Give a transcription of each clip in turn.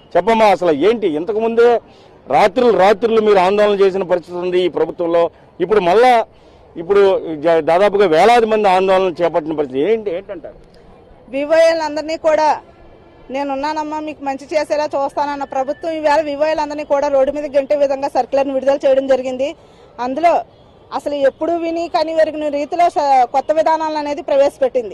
చెప్పమ్మా అసలు ఏంటి ఇంతకు ముందే రాత్రులు రాత్రులు మీరు ఆందోళన చేసిన పరిస్థితి ఉంది ఈ ప్రభుత్వంలో ఇప్పుడు మళ్ళా ఇప్పుడు జ- దాదాపుగా వేలాది మంది ఆందోళన చేపట్టిన పరిస్థితి ఏంటి ఏంటంటారు వివోఏలు అందరినీ కూడా నేనున్నానమ్మా మీకు మంచి చేసేలా చూస్తానన్న ప్రభుత్వం ఈవేళ వివోఏలు అందరినీ కూడా రోడ్డు మీద గంటే విధంగా సర్కులర్ని విడుదల చేయడం జరిగింది అందులో అసలు ఎప్పుడు విని కని వెరిగిన రీతిలో స- కొత్త విధానాలను అనేది ప్రవేశపెట్టింది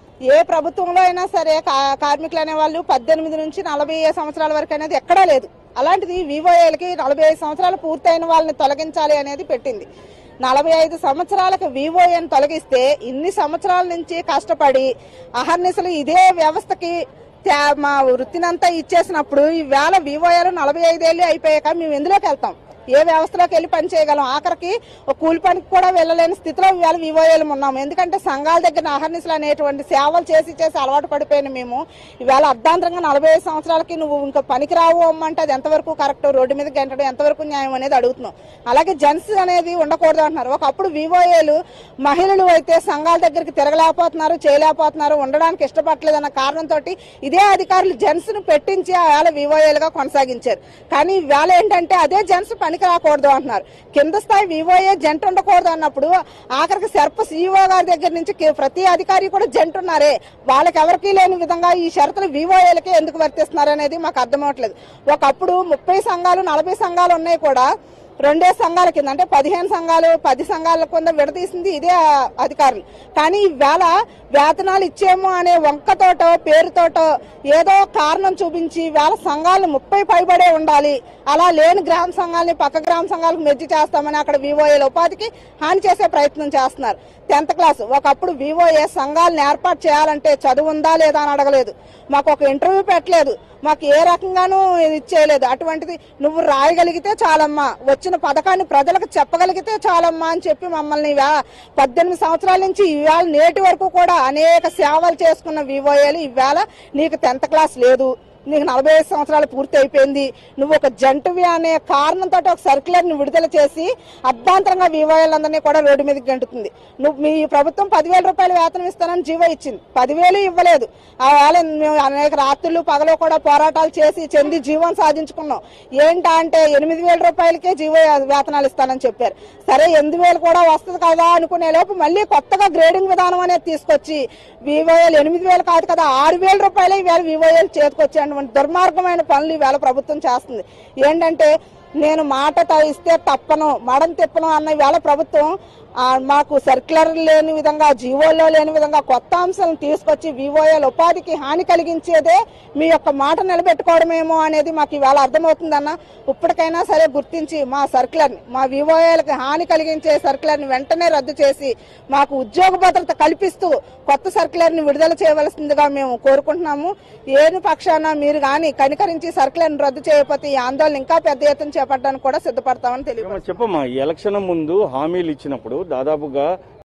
ఏ ప్రభుత్వంలో అయినా సరే కా- కార్మికులు అనేవాళ్ళు పద్దెనిమిది నుంచి నలభై ఐదు సంవత్సరాల వరకు అనేది ఎక్కడా లేదు అలాంటిది వివోఏలకి నలభై ఐదు సంవత్సరాలు పూర్తయిన వాళ్ళని తొలగించాలి అనేది పెట్టింది నలభై ఐదు సంవత్సరాలకు వివోఏని తొలగిస్తే ఇన్ని సంవత్సరాల నుంచి కష్టపడి అహర్నిశలు ఇదే వ్యవస్థకి త్యా- మా వృత్తినంతా ఇచ్చేసినప్పుడు ఈ వేళ వివోఏలు నలభై ఐదేళ్ళు అయిపోయాక మేము ఎందులోకి వెళ్తాం ఏ వ్యవస్థలోకి వెళ్ళి పని చేయగలం ఆఖరికి ఒక కూలి పనికి కూడా వెళ్ళలేని స్థితిలో ఇవాళ వివోఏలు ఉన్నాము ఎందుకంటే సంఘాల దగ్గర అహర్నిశలు అనేటువంటి సేవలు చేసి చేసి అలవాటు పడిపోయిన మేము ఇవాళ అర్ధాంతరంగా నలభై ఐదు సంవత్సరాలకి నువ్వు ఇంకా పనికిరావు అమ్మంటే అది ఎంతవరకు కరెక్ట్ రోడ్డు మీద గంటడం ఎంతవరకు న్యాయం అనేది అడుగుతున్నాం అలాగే జెంట్స్ అనేది ఉండకూడదు అంటున్నారు ఒకప్పుడు వివోఏలు మహిళలు అయితే సంఘాల దగ్గరికి తిరగలేకపోతున్నారు చేయలేకపోతున్నారు ఉండడానికి ఇష్టపడలేదు అన్న కారణంతో ఇదే అధికారులు జెంట్స్ ను పెట్టించి ఆ వేళ వివోఏలుగా కొనసాగించారు కానీ వేళ ఏంటంటే అదే జెంట్స్ పనికి రాకూడదు అంటున్నారు కింద స్థాయి వివోఏ జంట ఉండకూడదు అన్నప్పుడు ఆఖరికి సెర్ప సీఈఓ గారి దగ్గర నుంచి కి- ప్రతి అధికారి కూడా జంట ఉన్నారే వాళ్ళకి ఎవరికీ లేని విధంగా ఈ షరతులు వివోఏలకి ఎందుకు వర్తిస్తున్నారు అనేది మాకు అర్థమవట్లేదు ఒకప్పుడు ముప్పై సంఘాలు నలభై సంఘాలు ఉన్నాయి కూడా రెండే సంఘాల కింద అంటే పదిహేను సంఘాలు పది సంఘాల కింద విడదీసింది ఇదే ఆ అధికారులు కానీ ఈవేళ వేతనాలు ఇచ్చేమో అనే వంకతోటో పేరుతోటో ఏదో కారణం చూపించి వేళ సంఘాలు ముప్పై పైబడే ఉండాలి అలా లేని గ్రామ సంఘాలని పక్క గ్రామ సంఘాలకు మెర్జి చేస్తామని అక్కడ వివోఏల ఉపాధికి హాని చేసే ప్రయత్నం చేస్తున్నారు టెన్త్ క్లాస్ ఒకప్పుడు వివోఏ సంఘాలను ఏర్పాటు చేయాలంటే చదువు ఉందా లేదా అని అడగలేదు మాకు ఒక ఇంటర్వ్యూ పెట్టలేదు మాకు ఏ రకంగానూ ఇది చేయలేదు అటువంటిది నువ్వు రాయగలిగితే చాలమ్మా వచ్చిన పథకాన్ని ప్రజలకు చెప్పగలిగితే చాలమ్మా అని చెప్పి మమ్మల్ని ఇవా- పద్దెనిమిది సంవత్సరాల నుంచి ఇవాళ నేటి వరకు కూడా అనేక సేవలు చేసుకున్న వివోఏలు ఇవాళ నీకు టెన్త్ క్లాస్ లేదు నీకు నలభై ఐదు సంవత్సరాలు పూర్తి అయిపోయింది నువ్వు ఒక జంటువి అనే కారణంతో ఒక సర్క్యులర్ ని విడుదల చేసి అర్ధాంతరంగా వివోఏలందరినీ కూడా రోడ్డు మీదకి గంటుతుంది నువ్వు మీ ప్రభుత్వం పదివేల రూపాయలు వేతనం ఇస్తానని జీవో ఇచ్చింది పదివేలు ఇవ్వలేదు ఆ వేళ మేము అనేక రాత్రులు పగలు కూడా పోరాటాలు చేసి చెంది జీవం సాధించుకున్నాం ఏంటా అంటే ఎనిమిది వేల రూపాయలకే జీవో వేతనాలు ఇస్తానని చెప్పారు సరే ఎనిమిది వేలు కూడా వస్తుంది కదా అనుకునే లోపు మళ్ళీ కొత్తగా గ్రేడింగ్ విధానం అనేది తీసుకొచ్చి వివోఏలు ఎనిమిది వేలు కాదు కదా ఆరు వేల రూపాయలే ఈవేళ వివోఏలు చేతికొచ్చేటువంటి దుర్మార్గమైన పనులు ఈవేళ ప్రభుత్వం చేస్తుంది ఏంటంటే నేను మాట త- ఇస్తే తప్పను మడం తిప్పను అన్న వేళ ప్రభుత్వం ఆ, మాకు సర్క్యులర్ లేని విధంగా జీవోల్లో లేని విధంగా కొత్త అంశాలను తీసుకొచ్చి వివోఏల ఉపాధికి హాని కలిగించేదే మీ యొక్క మాట నిలబెట్టుకోవడమేమో అనేది మాకు ఇవాళ అర్థమవుతుందన్న ఇప్పటికైనా సరే గుర్తించి మా సర్క్యులర్ని మా వివోఏలకు హాని కలిగించే సర్క్యులర్ని వెంటనే రద్దు చేసి మాకు ఉద్యోగ భద్రత కల్పిస్తూ కొత్త సర్క్యులర్ని విడుదల చేయవలసిందిగా మేము కోరుకుంటున్నాము ఏని పక్షాన మీరు కానీ కనికరించి సర్క్యులర్ని రద్దు చేయకపోతే ఈ ఆందోళన ఇంకా పెద్ద ఎత్తున చేపట్టడానికి కూడా సిద్ధపడతామని తెలియదు చెప్పమ్మా ఈ ఎలక్షన్ ముందు హామీలు ఇచ్చినప్పుడు దాదాపుగా